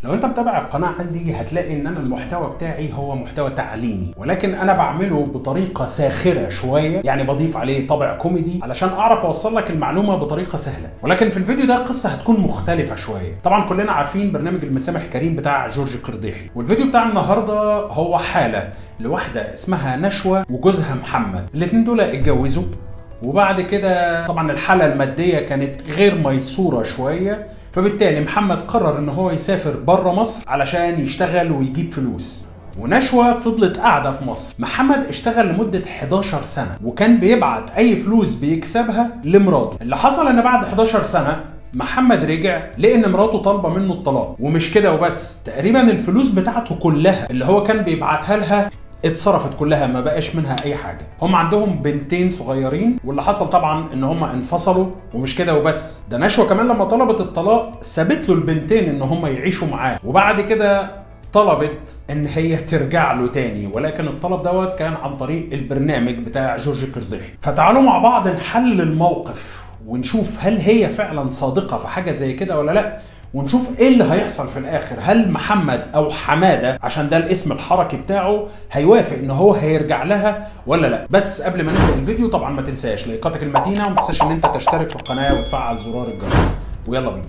لو انت متابع القناه عندي هتلاقي ان انا المحتوى بتاعي هو محتوى تعليمي ولكن انا بعمله بطريقه ساخره شويه يعني بضيف عليه طابع كوميدي علشان اعرف اوصل لك المعلومه بطريقه سهله ولكن في الفيديو ده القصه هتكون مختلفه شويه طبعا كلنا عارفين برنامج المسامح كريم بتاع جورج قرديحي والفيديو بتاع النهارده هو حاله لواحده اسمها نشوى وجوزها محمد الاثنين دول اتجوزوا وبعد كده طبعا الحاله الماديه كانت غير ميسوره شويه فبالتالي محمد قرر ان هو يسافر بره مصر علشان يشتغل ويجيب فلوس ونشوى فضلت قاعدة في مصر محمد اشتغل لمدة 11 سنة وكان بيبعت أي فلوس بيكسبها لمراته اللي حصل إن بعد 11 سنة محمد رجع لان مراته طالبه منه الطلاق ومش كده وبس تقريبا الفلوس بتاعته كلها اللي هو كان بيبعتها لها اتصرفت كلها ما بقاش منها اي حاجه هم عندهم بنتين صغيرين واللي حصل طبعا ان هم انفصلوا ومش كده وبس ده نشوى كمان لما طلبت الطلاق سابت له البنتين ان هم يعيشوا معاه وبعد كده طلبت ان هي ترجع له تاني ولكن الطلب دوت كان عن طريق البرنامج بتاع جورج قرديحي فتعالوا مع بعض نحلل الموقف ونشوف هل هي فعلا صادقه في حاجه زي كده ولا لا ونشوف ايه اللي هيحصل في الاخر هل محمد او حماده عشان ده الاسم الحركي بتاعه هيوافق ان هو هيرجع لها ولا لا بس قبل ما نبدا الفيديو طبعا ما تنساش لايكاتك المتينه وما تنساش ان انت تشترك في القناه وتفعل زرار الجرس ويلا بينا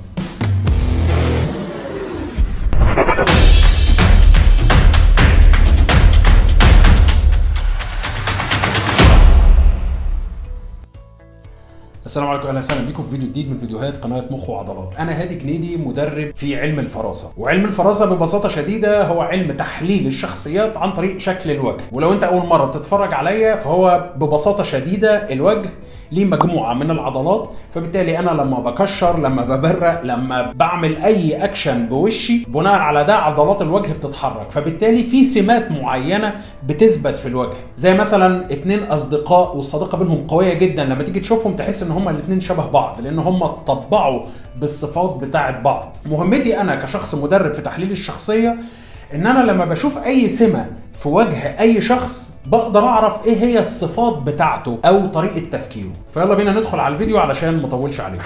السلام عليكم اهلا وسهلا بيكم في فيديو جديد من فيديوهات قناه مخ وعضلات انا هادي جنيدي مدرب في علم الفراسه وعلم الفراسه ببساطه شديده هو علم تحليل الشخصيات عن طريق شكل الوجه ولو انت اول مره بتتفرج عليا فهو ببساطه شديده الوجه ليه مجموعه من العضلات فبالتالي انا لما بكشر لما ببرق لما بعمل اي اكشن بوشي بناء على ده عضلات الوجه بتتحرك فبالتالي في سمات معينه بتثبت في الوجه زي مثلا اتنين اصدقاء والصداقه بينهم قويه جدا لما تيجي تشوفهم تحس ان هما الاتنين شبه بعض لان هما اتطبعوا بالصفات بتاعه بعض مهمتي انا كشخص مدرب في تحليل الشخصيه ان انا لما بشوف اي سمه في وجه اي شخص بقدر اعرف ايه هي الصفات بتاعته او طريقه تفكيره فيلا بينا ندخل على الفيديو علشان ما اطولش عليكم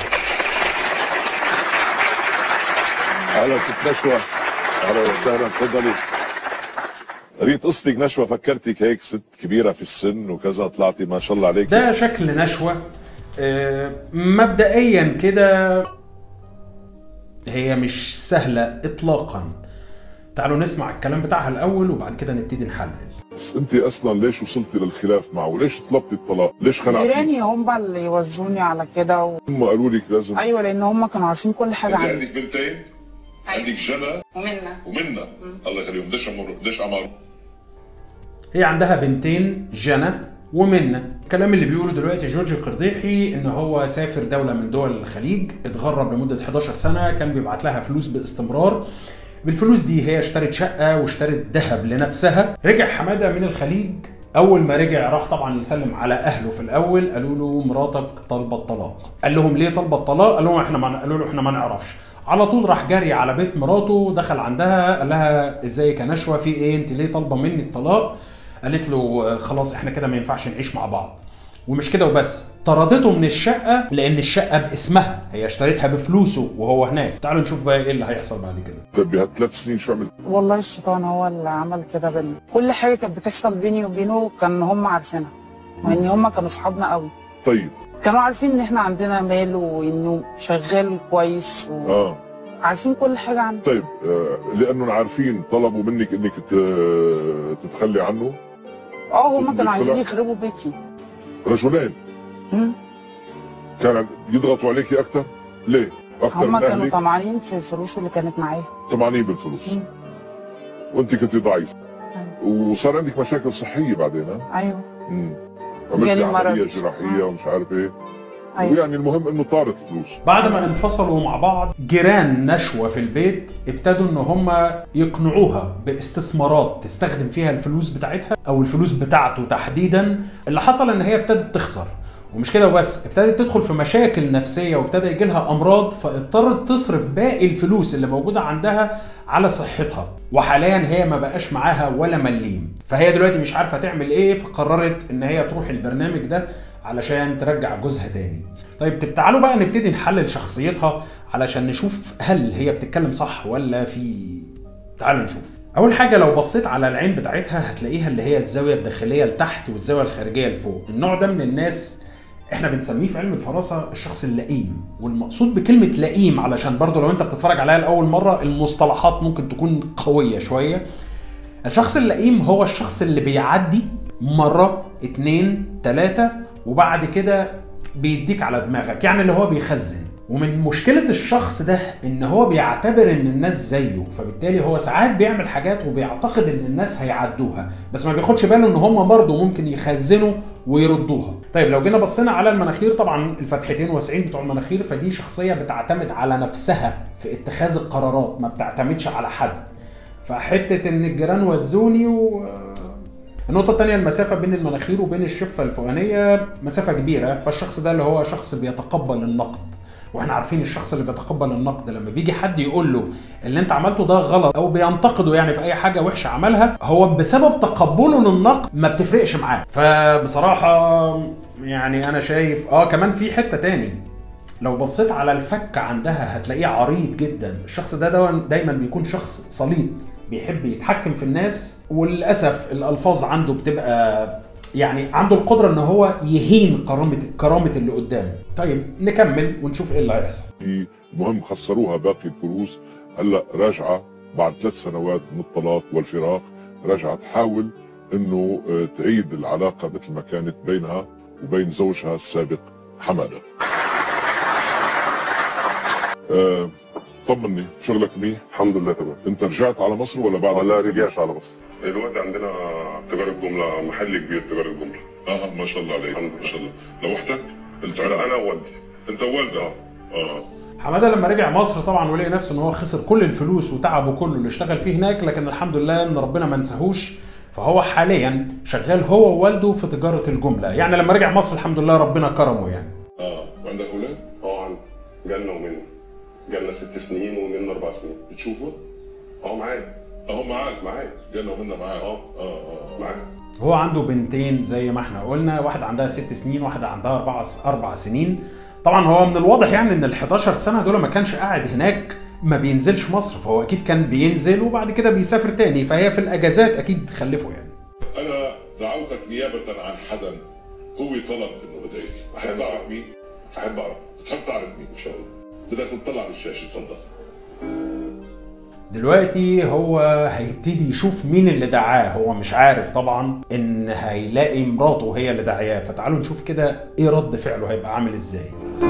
اهلا ست نشوى اهلا وسهلا تفضلي قريت قصتك نشوى فكرتك هيك ست كبيره في السن وكذا طلعتي ما شاء الله عليك ده شكل نشوة آه، مبدئيا كده هي مش سهلة اطلاقا تعالوا نسمع الكلام بتاعها الاول وبعد كده نبتدي نحلل بس انت اصلا ليش وصلتي للخلاف معه وليش طلبتي الطلاق ليش خلعتي جيراني هم اللي يوزوني على كده و... هم قالوا لك لازم ايوه لان هم كانوا عارفين كل حاجه انت عني عندك بنتين عندك جنى ومنا ومنى الله يخليهم قديش عمر قديش عمر هي عندها بنتين جنى ومنى الكلام اللي بيقوله دلوقتي جورج القرديحي ان هو سافر دوله من دول الخليج اتغرب لمده 11 سنه كان بيبعت لها فلوس باستمرار بالفلوس دي هي اشترت شقه واشترت ذهب لنفسها رجع حماده من الخليج اول ما رجع راح طبعا يسلم على اهله في الاول قالوا له مراتك طالبه الطلاق قال لهم ليه طالبه الطلاق قال لهم احنا ما قالوا له احنا ما نعرفش على طول راح جري على بيت مراته دخل عندها قال لها ازيك يا نشوى في ايه انت ليه طالبه مني الطلاق قالت له آه، خلاص احنا كده ما ينفعش نعيش مع بعض ومش كده وبس طردته من الشقه لان الشقه باسمها هي اشتريتها بفلوسه وهو هناك تعالوا نشوف بقى ايه اللي هيحصل بعد كده طيب بهالثلاث سنين شو عملت؟ والله الشيطان هو اللي عمل كده بينا كل حاجه كانت بتحصل بيني وبينه كان هم عارفينها وان هم كانوا صحابنا قوي طيب كانوا عارفين ان احنا عندنا مال وانه شغال كويس اه وعارفين كل حاجه عنه طيب آه لانهم عارفين طلبوا منك انك ت- تتخلي عنه اه هم بدك كانوا عايزين طلاق؟ يخربوا بيتي رجلين مم. كان يضغطوا عليكي اكثر؟ ليه؟ اكثر هم من كانوا اهلك طمعانين في الفلوس اللي كانت معايا طمعانين بالفلوس مم. وانت كنت ضعيف وصار عندك مشاكل صحيه بعدين ها؟ ايوه امم جالي عملتي عمليه مرض. جراحيه مم. ومش عارف ايه ايوه ويعني المهم انه طارت فلوس بعد ما انفصلوا مع بعض جيران نشوة في البيت ابتدوا ان هم يقنعوها باستثمارات تستخدم فيها الفلوس بتاعتها او الفلوس بتاعته تحديدا اللي حصل ان هي ابتدت تخسر ومش كده وبس ابتدت تدخل في مشاكل نفسيه وابتدى يجي لها امراض فاضطرت تصرف باقي الفلوس اللي موجوده عندها على صحتها وحاليا هي ما بقاش معاها ولا مليم فهي دلوقتي مش عارفه تعمل ايه فقررت ان هي تروح البرنامج ده علشان ترجع جوزها تاني طيب طب تعالوا بقى نبتدي نحلل شخصيتها علشان نشوف هل هي بتتكلم صح ولا في تعالوا نشوف اول حاجه لو بصيت على العين بتاعتها هتلاقيها اللي هي الزاويه الداخليه لتحت والزاويه الخارجيه لفوق النوع ده من الناس احنا بنسميه في علم الفراسه الشخص اللئيم والمقصود بكلمه لئيم علشان برضو لو انت بتتفرج عليها لاول مره المصطلحات ممكن تكون قويه شويه الشخص اللئيم هو الشخص اللي بيعدي مرة اتنين تلاتة وبعد كده بيديك على دماغك يعني اللي هو بيخزن ومن مشكلة الشخص ده ان هو بيعتبر ان الناس زيه فبالتالي هو ساعات بيعمل حاجات وبيعتقد ان الناس هيعدوها بس ما بياخدش باله ان هم برضه ممكن يخزنوا ويردوها طيب لو جينا بصينا على المناخير طبعا الفتحتين واسعين بتوع المناخير فدي شخصية بتعتمد على نفسها في اتخاذ القرارات ما بتعتمدش على حد فحته ان الجيران وزوني و النقطة الثانية المسافة بين المناخير وبين الشفة الفوقانية مسافة كبيرة فالشخص ده اللي هو شخص بيتقبل النقد واحنا عارفين الشخص اللي بيتقبل النقد لما بيجي حد يقول له اللي انت عملته ده غلط او بينتقده يعني في اي حاجه وحشه عملها هو بسبب تقبله للنقد ما بتفرقش معاه فبصراحه يعني انا شايف اه كمان في حته تاني لو بصيت على الفك عندها هتلاقيه عريض جدا الشخص ده دون دايما بيكون شخص سليط بيحب يتحكم في الناس وللاسف الالفاظ عنده بتبقى يعني عنده القدره ان هو يهين كرامه كرامه اللي قدامه طيب نكمل ونشوف ايه اللي هيحصل المهم خسروها باقي الفلوس هلا راجعه بعد ثلاث سنوات من الطلاق والفراق راجعه تحاول انه آه، تعيد العلاقه مثل ما كانت بينها وبين زوجها السابق حماده. آه، طمني شغلك منيح؟ الحمد لله تمام انت رجعت على مصر ولا بعد ولا رجعت على مصر دلوقتي عندنا تجارة جملة محل كبير تجارة جملة اه ما شاء الله عليك الحمد لله. ما شاء الله لوحدك؟ انت انا انا ووالدي انت ووالدك اه حماده لما رجع مصر طبعا ولقي نفسه ان هو خسر كل الفلوس وتعبه كله اللي اشتغل فيه هناك لكن الحمد لله ان ربنا ما نساهوش فهو حاليا شغال هو ووالده في تجاره الجمله يعني لما رجع مصر الحمد لله ربنا كرمه يعني اه وعندك اولاد؟ اه عندي جالنا ومنه جالنا ست سنين ومنه اربع سنين بتشوفه؟ اهو معايا اهو معاك معايا جانا ومنا معاك اه اه اه معايا هو عنده بنتين زي ما احنا قلنا واحدة عندها ست سنين واحدة عندها أربع أربع سنين طبعا هو من الواضح يعني ان ال 11 سنة دول ما كانش قاعد هناك ما بينزلش مصر فهو اكيد كان بينزل وبعد كده بيسافر تاني فهي في الاجازات اكيد خلفه يعني انا دعوتك نيابه عن حدا هو طلب انه بديك بحب تعرف مين؟ احب اعرف بتحب تعرف مين؟ ان شاء الله بدك تطلع بالشاشه تفضل دلوقتي هو هيبتدي يشوف مين اللي دعاه هو مش عارف طبعا ان هيلاقي مراته هي اللي دعياه فتعالوا نشوف كده ايه رد فعله هيبقى عامل ازاي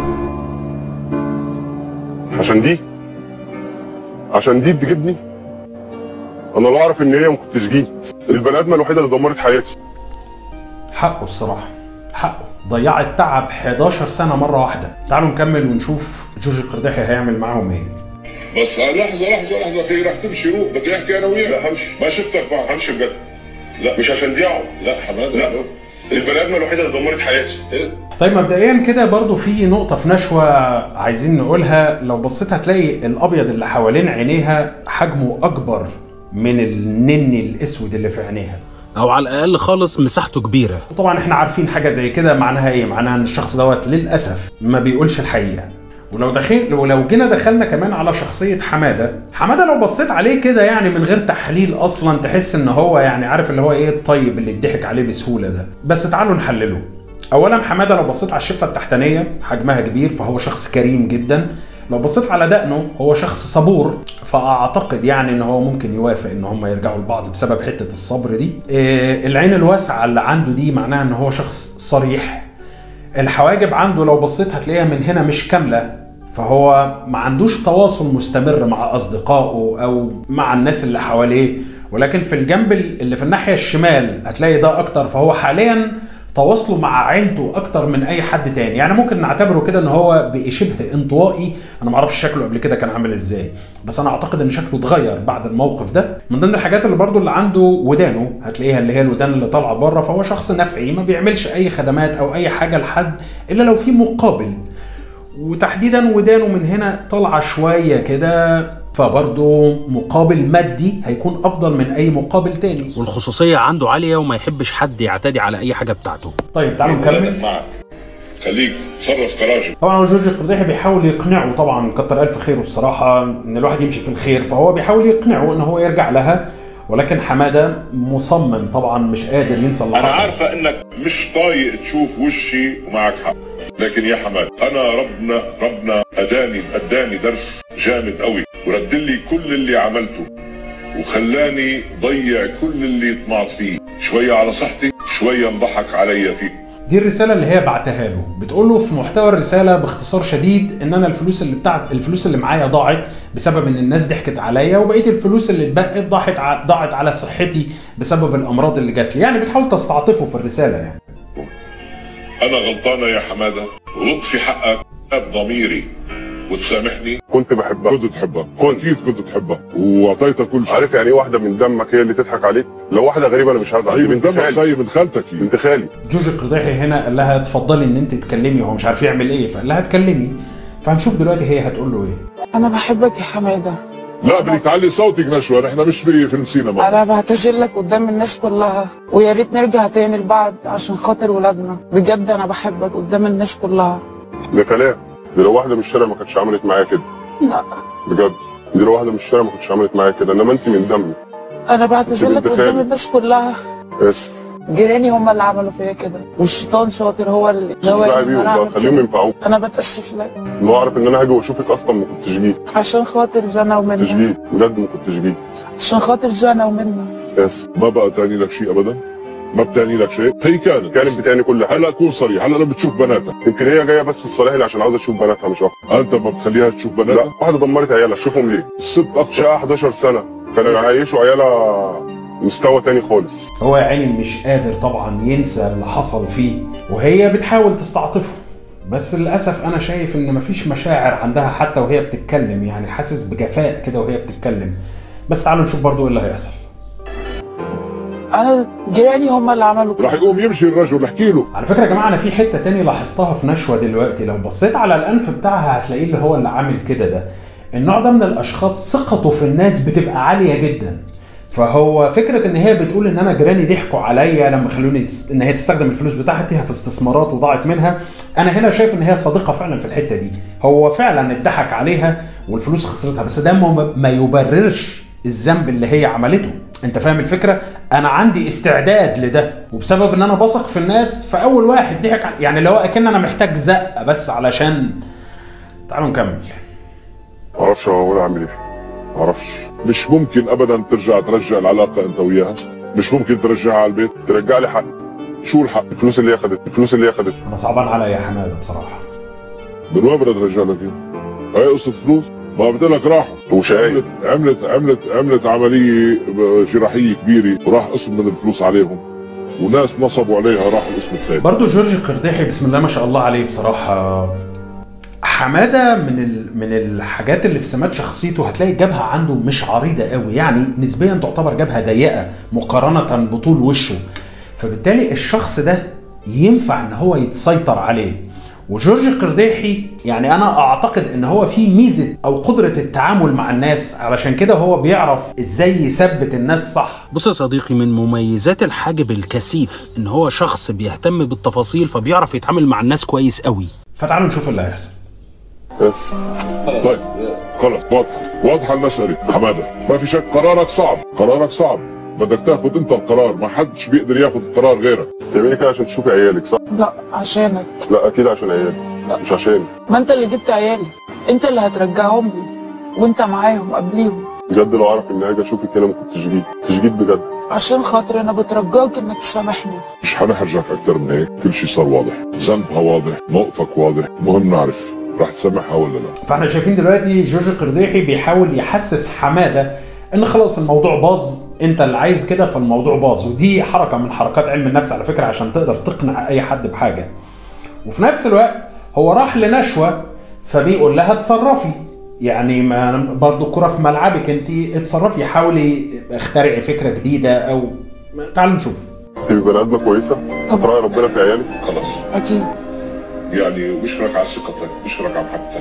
عشان دي عشان دي تجيبني انا لو اعرف ان هي ما كنتش جيت البني ادمه الوحيده اللي دمرت حياتي حقه الصراحة حقه ضيعت تعب 11 سنة مرة واحدة تعالوا نكمل ونشوف جورج القرداحي هيعمل معاهم ايه بس لحظه لحظه لحظه في رح تمشي روح بدي احكي انا وياك لا همشي ما شفتك بعد همشي بجد لا مش عشان دي اقعد لا حماده لا البني ادمه الوحيده اللي دمرت حياتي طيب مبدئيا كده برضو في نقطة في نشوة عايزين نقولها لو بصيت هتلاقي الأبيض اللي حوالين عينيها حجمه أكبر من النني الأسود اللي في عينيها أو على الأقل خالص مساحته كبيرة وطبعا احنا عارفين حاجة زي كده معناها إيه؟ معناها إن الشخص دوت للأسف ما بيقولش الحقيقة ولو دخل ولو جينا دخلنا كمان على شخصية حمادة حمادة لو بصيت عليه كده يعني من غير تحليل أصلا تحس إن هو يعني عارف اللي هو إيه الطيب اللي اتضحك عليه بسهولة ده بس تعالوا نحلله اولا حماده لو بصيت على الشفه التحتانيه حجمها كبير فهو شخص كريم جدا لو بصيت على دقنه هو شخص صبور فاعتقد يعني ان هو ممكن يوافق ان هم يرجعوا لبعض بسبب حته الصبر دي إيه العين الواسعه اللي عنده دي معناها ان هو شخص صريح الحواجب عنده لو بصيت هتلاقيها من هنا مش كامله فهو ما عندوش تواصل مستمر مع اصدقائه او مع الناس اللي حواليه ولكن في الجنب اللي في الناحيه الشمال هتلاقي ده اكتر فهو حاليا تواصله مع عيلته اكتر من اي حد تاني يعني ممكن نعتبره كده ان هو بقى شبه انطوائي انا ما اعرفش شكله قبل كده كان عامل ازاي بس انا اعتقد ان شكله اتغير بعد الموقف ده من ضمن الحاجات اللي برضو اللي عنده ودانه هتلاقيها اللي هي الودان اللي طالعه بره فهو شخص نفعي ما بيعملش اي خدمات او اي حاجه لحد الا لو في مقابل وتحديدا ودانه من هنا طالعه شويه كده فبرضه مقابل مادي هيكون افضل من اي مقابل تاني والخصوصية عنده عالية وما يحبش حد يعتدي على أي حاجة بتاعته طيب تعالوا ولادك نكمل معك خليك تصرف كراجل طبعا هو جورج القرداحي بيحاول يقنعه طبعا كتر الف خيره الصراحه ان الواحد يمشي في الخير فهو بيحاول يقنعه ان هو يرجع لها ولكن حماده مصمم طبعا مش قادر ينسى اللي انا حصل عارفه انك مش طايق تشوف وشي ومعك حق لكن يا حماد انا ربنا ربنا اداني اداني درس جامد قوي ورد لي كل اللي عملته وخلاني ضيع كل اللي طمعت فيه شويه على صحتي شويه انضحك علي فيه دي الرسالة اللي هي بعتها له بتقول له في محتوى الرسالة باختصار شديد ان انا الفلوس اللي بتاعت الفلوس اللي معايا ضاعت بسبب ان الناس ضحكت عليا وبقية الفلوس اللي اتبقت ضاعت ع- ضاعت على صحتي بسبب الامراض اللي جات لي يعني بتحاول تستعطفه في الرسالة يعني انا غلطانه يا حماده غلط في حقك ضميري وتسامحني كنت بحبها كنت تحبها اكيد كنت تحبها واعطيتها كل شيء عارف يعني ايه واحده من دمك هي اللي تضحك عليك لو واحده غريبه انا مش هزعل هي دي من بنت دمك خالي زي من خالتك هي بنت خالي جورج القرداحي هنا قال لها اتفضلي ان انت تكلمي هو مش عارف يعمل ايه فقال لها اتكلمي فهنشوف دلوقتي هي هتقول له ايه انا بحبك يا حماده لا بدك تعلي صوتك نشوى نحن مش بفيلم سينما انا بعتذر لك قدام الناس كلها ويا ريت نرجع تاني لبعض عشان خاطر ولادنا بجد انا بحبك قدام الناس كلها ده كلام دي لو واحده من الشارع ما كانتش عملت معايا كده لا بجد دي لو واحده من الشارع ما كانتش عملت معايا كده انما انت من دمي انا بعتذر لك بنت قدام خالي. الناس كلها اسف جيراني هم اللي عملوا فيا كده والشيطان شاطر هو اللي هو لا اللي بيهم أنا بقى أعمل خليهم كده. ينفعوك انا بتاسف لك لو اعرف ان انا هاجي واشوفك اصلا ما كنتش جيت عشان خاطر جنى كنتش ومنى جيت بجد ما كنتش جيت عشان خاطر جنى ومنى اسف ما بقى تعني لك شيء ابدا ما بتعني لك شيء هي كانت كانت بتعني كل حاجه هلا كون صريح هلا لما بتشوف بناتها يمكن هي جايه بس تصالح لي عشان عاوزه تشوف بناتها مش اكتر انت ما بتخليها تشوف لا بناتها واحده دمرت عيالها شوفهم ليه الست اكثر شقه 11 سنه كانوا يعيشوا عيالها مستوى تاني خالص هو يا عيني مش قادر طبعا ينسى اللي حصل فيه وهي بتحاول تستعطفه بس للاسف انا شايف ان مفيش مشاعر عندها حتى وهي بتتكلم يعني حاسس بجفاء كده وهي بتتكلم بس تعالوا نشوف برضو ايه اللي هيحصل انا جيراني هم اللي عملوا رح كده يقوم يمشي الرجل احكي له على فكره يا جماعه انا في حته تاني لاحظتها في نشوه دلوقتي لو بصيت على الانف بتاعها هتلاقيه اللي هو اللي عامل كده ده النوع ده من الاشخاص ثقته في الناس بتبقى عاليه جدا فهو فكره ان هي بتقول ان انا جيراني ضحكوا عليا لما خلوني تس- ان هي تستخدم الفلوس بتاعتها في استثمارات وضاعت منها انا هنا شايف ان هي صادقه فعلا في الحته دي هو فعلا اتضحك عليها والفلوس خسرتها بس ده ما ما يبررش الذنب اللي هي عملته انت فاهم الفكره انا عندي استعداد لده وبسبب ان انا بثق في الناس فاول واحد ضحك علي يعني لو اكن انا محتاج زقه بس علشان تعالوا نكمل معرفش هو انا اعمل ايه معرفش مش ممكن ابدا ترجع ترجع العلاقه انت وياها مش ممكن ترجعها على البيت ترجع لي حق شو الحق الفلوس اللي هي خدت الفلوس اللي هي خدت انا صعبان عليا يا حماده بصراحه من وين بدها ترجع لك اياها؟ هي قصه فلوس ما قلت لك راح وشقاية عملت عملت عملت عملت عمليه جراحيه كبيره وراح قسم من الفلوس عليهم وناس نصبوا عليها راح القسم الثاني برضو جورج القرداحي بسم الله ما شاء الله عليه بصراحة حمادة من ال... من الحاجات اللي في سمات شخصيته هتلاقي الجبهة عنده مش عريضة قوي يعني نسبيا تعتبر جبهة ضيقة مقارنة بطول وشه فبالتالي الشخص ده ينفع ان هو يتسيطر عليه وجورج القرداحي يعني انا اعتقد ان هو في ميزه او قدره التعامل مع الناس علشان كده هو بيعرف ازاي يثبت الناس صح بص يا صديقي من مميزات الحاجب الكثيف ان هو شخص بيهتم بالتفاصيل فبيعرف يتعامل مع الناس كويس قوي فتعالوا نشوف اللي هيحصل بس طيب خلص واضحه واضحه المساله حماده ما في شك قرارك صعب قرارك صعب بدك تاخذ انت القرار ما حدش بيقدر ياخذ القرار غيرك تعملي كده عشان تشوفي عيالك صح؟ لا عشانك لا اكيد عشان عيالي لا. مش عشاني ما انت اللي جبت عيالي انت اللي هترجعهم لي وانت معاهم قبليهم بجد لو اعرف اني هاجي اشوفك هنا ما كنتش جيت كنتش جيت بجد عشان خاطر انا بترجاك انك تسامحني مش حنحرجك اكثر من هيك كل شيء صار واضح ذنبها واضح موقفك واضح مهم نعرف رح تسامحها ولا لا فاحنا شايفين دلوقتي جورج القرداحي بيحاول يحسس حماده ان خلاص الموضوع باظ انت اللي عايز كده فالموضوع باظ ودي حركه من حركات علم النفس على فكره عشان تقدر تقنع اي حد بحاجه وفي نفس الوقت هو راح لنشوه فبيقول لها اتصرفي يعني ما برضو الكره في ملعبك انت اتصرفي حاولي اخترعي فكره جديده او تعالوا نشوف تبقي بني ادمه كويسه تراعي ربنا في عيالك خلص اكيد يعني بشكرك على ثقتك بشكرك على محبتك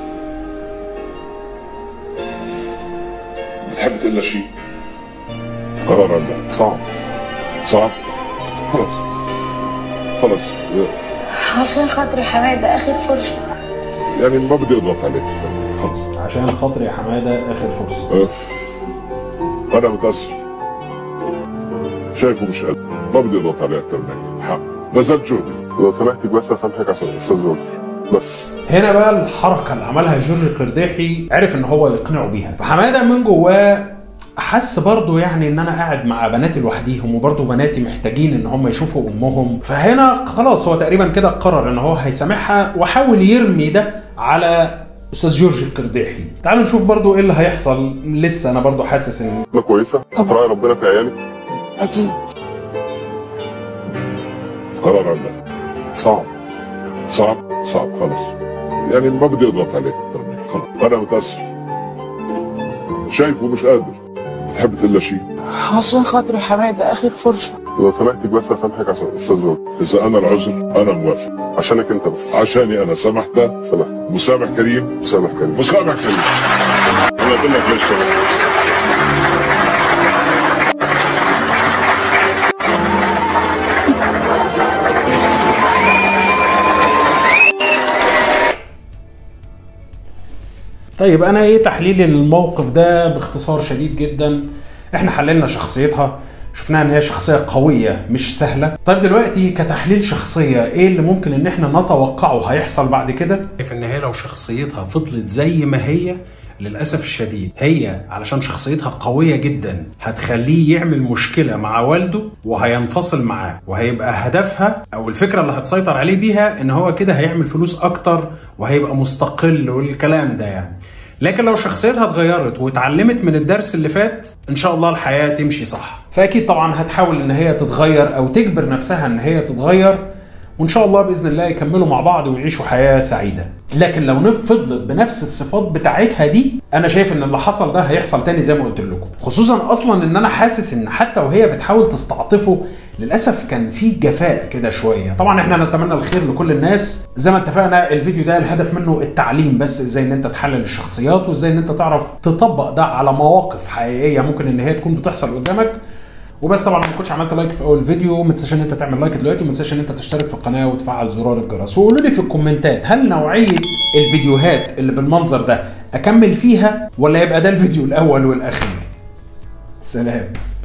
بتحب تقول لها شيء قرار عندك صعب صعب خلص خلص عشان خاطري حماده اخر فرصه يعني ما بدي اضغط عليك خلص عشان خاطر يا حماده اخر فرصه أه. انا متاسف شايفه مش قادر ما بدي اضغط عليه اكثر من هيك حق بذلت جهدي لو سمحتك بس اسامحك عشان الاستاذ زوجي بس هنا بقى الحركه اللي عملها جورج قرداحي عرف ان هو يقنعه بيها فحماده من جواه حس برضه يعني ان انا قاعد مع بناتي لوحديهم وبرضه بناتي محتاجين ان هم يشوفوا امهم فهنا خلاص هو تقريبا كده قرر ان هو هيسامحها وحاول يرمي ده على استاذ جورج القرداحي تعالوا نشوف برضه ايه اللي هيحصل لسه انا برضه حاسس ان انا كويسه هتراعي ربنا في عيالي اكيد قرار عندك صعب صعب صعب خلص يعني ما بدي اضغط عليك اكثر من هيك خلص انا متاسف شايفه مش قادر بتحب تقول له شيء عشان خاطري حماده اخر فرصه لو سمحتك بس اسامحك عشان الاستاذ زوجي اذا انا العذر انا موافق عشانك انت بس عشاني انا سامحتها سامحك مسامح كريم سامح كريم مسامح كريم انا بقول لك ليش سامح. طيب انا ايه تحليلي للموقف ده باختصار شديد جدا احنا حللنا شخصيتها شفناها ان هي شخصيه قويه مش سهله طيب دلوقتي كتحليل شخصيه ايه اللي ممكن ان احنا نتوقعه هيحصل بعد كده شايف ان هي لو شخصيتها فضلت زي ما هي للاسف الشديد هي علشان شخصيتها قويه جدا هتخليه يعمل مشكله مع والده وهينفصل معاه وهيبقى هدفها او الفكره اللي هتسيطر عليه بيها ان هو كده هيعمل فلوس اكتر وهيبقى مستقل والكلام ده يعني لكن لو شخصيتها اتغيرت واتعلمت من الدرس اللي فات ان شاء الله الحياه تمشي صح فاكيد طبعا هتحاول ان هي تتغير او تجبر نفسها ان هي تتغير وان شاء الله باذن الله يكملوا مع بعض ويعيشوا حياه سعيده لكن لو نف- فضلت بنفس الصفات بتاعتها دي انا شايف ان اللي حصل ده هيحصل تاني زي ما قلت لكم خصوصا اصلا ان انا حاسس ان حتى وهي بتحاول تستعطفه للاسف كان في جفاء كده شويه طبعا احنا نتمنى الخير لكل الناس زي ما اتفقنا الفيديو ده الهدف منه التعليم بس ازاي ان انت تحلل الشخصيات وازاي ان انت تعرف تطبق ده على مواقف حقيقيه ممكن ان هي تكون بتحصل قدامك وبس طبعا ما كنتش عملت لايك في اول فيديو ما تنساش ان انت تعمل لايك دلوقتي وما تنساش ان انت تشترك في القناه وتفعل زرار الجرس وقولوا لي في الكومنتات هل نوعيه الفيديوهات اللي بالمنظر ده اكمل فيها ولا يبقى ده الفيديو الاول والاخير سلام